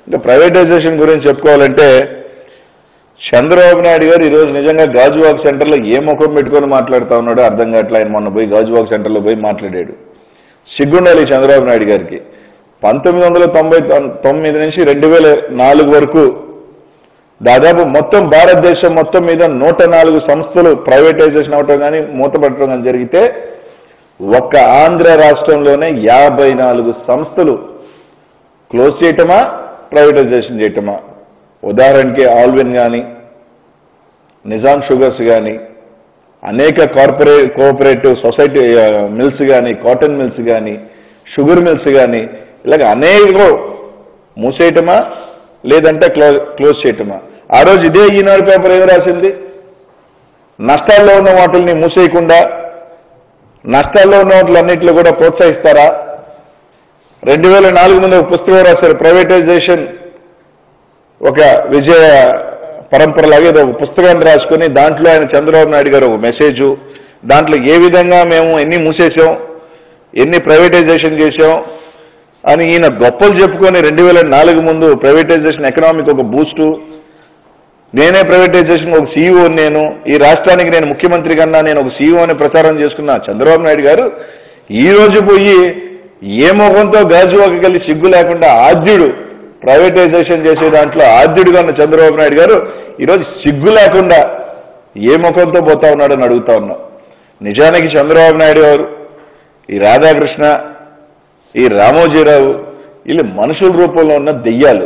ఇంకా ప్రైవేటైజేషన్ గురించి చెప్పుకోవాలంటే చంద్రబాబు నాయుడు గారు ఈరోజు నిజంగా గాజువాక్ సెంటర్లో ఏ ముఖం పెట్టుకొని మాట్లాడుతూ ఉన్నాడో అర్థం కావట్లే ఆయన మొన్న పోయి గాజువాక్ సెంటర్లో పోయి మాట్లాడాడు సిగ్గుండాలి చంద్రబాబు నాయుడు గారికి పంతొమ్మిది వందల తొంభై తొ- తొమ్మిది నుంచి రెండు వేల నాలుగు వరకు దాదాపు మొత్తం భారతదేశం మొత్తం మీద నూట నాలుగు సంస్థలు ప్రైవేటైజేషన్ అవటం కానీ మూతపడటం కానీ జరిగితే ఒక్క ఆంధ్ర రాష్ట్రంలోనే యాభై నాలుగు సంస్థలు క్లోజ్ చేయటమా ప్రైవేటైజేషన్ చేయటమా ఉదాహరణకి ఆల్విన్ కానీ నిజాం షుగర్స్ కానీ అనేక కార్పొరేట్ కోఆపరేటివ్ సొసైటీ ఆ, మిల్స్ కానీ కాటన్ మిల్స్ కానీ షుగర్ మిల్స్ కానీ ఇలాగ అనేక మూసేయటమా లేదంటే క్లోజ్ క్లోజ్ చేయటమా ఆ రోజు ఇదే ఈనాడు పేపర్ ఏం రాసింది నష్టాల్లో ఉన్న వాటిల్ని మూసేయకుండా నష్టాల్లో ఉన్న వాటిలన్నింటిలో కూడా ప్రోత్సహిస్తారా రెండు వేల నాలుగు ముందు ఒక పుస్తకం రాశారు ప్రైవేటైజేషన్ ఒక విజయ పరంపరలాగా ఏదో ఒక పుస్తకాన్ని రాసుకొని దాంట్లో ఆయన చంద్రబాబు నాయుడు గారు ఒక మెసేజ్ దాంట్లో ఏ విధంగా మేము ఎన్ని మూసేసాం ఎన్ని ప్రైవేటైజేషన్ చేసాం అని ఈయన గొప్పలు చెప్పుకొని రెండు వేల నాలుగు ముందు ప్రైవేటైజేషన్ ఎకనామిక్ ఒక బూస్టు నేనే ప్రైవేటైజేషన్ ఒక సీఈఓ నేను ఈ రాష్ట్రానికి నేను ముఖ్యమంత్రి కన్నా నేను ఒక సీఈఓ అని ప్రచారం చేసుకున్న చంద్రబాబు నాయుడు గారు ఈ రోజు పోయి ఏ ముఖంతో గాజువాకి కలిసి సిగ్గు లేకుండా ఆద్యుడు ప్రైవేటైజేషన్ చేసే దాంట్లో ఆద్యుడుగా ఉన్న చంద్రబాబు నాయుడు గారు ఈరోజు సిగ్గు లేకుండా ఏ ముఖంతో పోతా ఉన్నాడని అడుగుతా ఉన్నా నిజానికి చంద్రబాబు నాయుడు గారు ఈ రాధాకృష్ణ ఈ రామోజీరావు వీళ్ళు మనుషుల రూపంలో ఉన్న దెయ్యాలు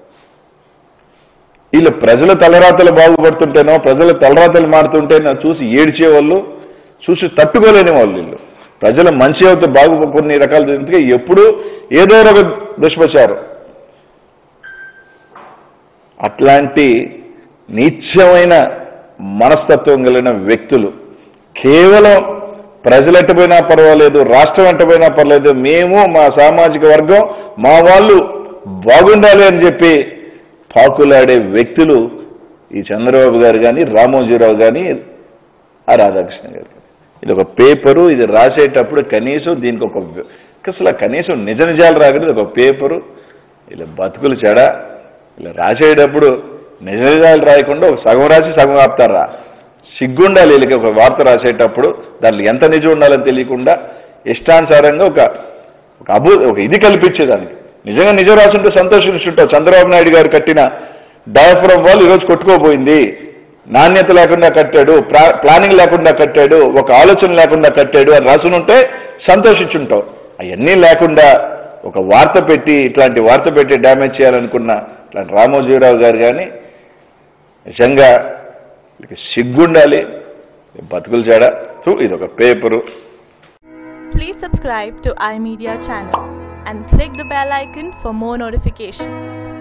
వీళ్ళు ప్రజల తలరాతలు బాగుపడుతుంటేనో ప్రజల తలరాతలు మారుతుంటేనో చూసి ఏడ్చే వాళ్ళు చూసి తట్టుకోలేని వాళ్ళు వీళ్ళు ప్రజల మంచి అవుతే బాగు కొన్ని రకాల జరిగితే ఎప్పుడు ఏదో ఒక దుష్ప్రచారం అట్లాంటి నీచమైన మనస్తత్వం కలిగిన వ్యక్తులు కేవలం ప్రజలు ఎట్టపోయినా పర్వాలేదు రాష్ట్రం ఎట్టపోయినా పర్వాలేదు మేము మా సామాజిక వర్గం మా వాళ్ళు బాగుండాలి అని చెప్పి పాకులాడే వ్యక్తులు ఈ చంద్రబాబు గారు కానీ రామోజీరావు కానీ ఆ రాధాకృష్ణ గారు కానీ ఇది ఒక పేపరు ఇది రాసేటప్పుడు కనీసం దీనికి ఒక అసలు కనీసం నిజ నిజాలు రాకూడదు ఇది ఒక పేపరు ఇలా బతుకులు చెడ ఇలా రాసేటప్పుడు నిజ నిజాలు రాయకుండా ఒక సగం రాసి సగం ఆపుతారా సిగ్గుండాలి వీళ్ళకి ఒక వార్త రాసేటప్పుడు దాంట్లో ఎంత నిజం ఉండాలని తెలియకుండా ఇష్టానుసారంగా ఒక ఒక అభూ ఒక ఇది కల్పించేదానికి నిజంగా నిజం రాసుంటే సంతోషిస్తుంటావు చంద్రబాబు నాయుడు గారు కట్టిన డయాఫ్రమ్ వాళ్ళు ఈరోజు కొట్టుకోపోయింది నాణ్యత లేకుండా కట్టాడు ప్లా- ప్లానింగ్ లేకుండా కట్టాడు ఒక ఆలోచన లేకుండా కట్టాడు అని రాసునుంటే సంతోషించుంటావు అవన్నీ లేకుండా ఒక వార్త పెట్టి ఇట్లాంటి వార్త పెట్టి డ్యామేజ్ చేయాలనుకున్న ఇట్లాంటి రామోజీరావు గారు కానీ నిజంగా వీళ్ళకి సిగ్గుండాలి బతుకులు చేడ సో ఇది ఒక paper Please subscribe to iMedia channel and click the bell icon for more notifications.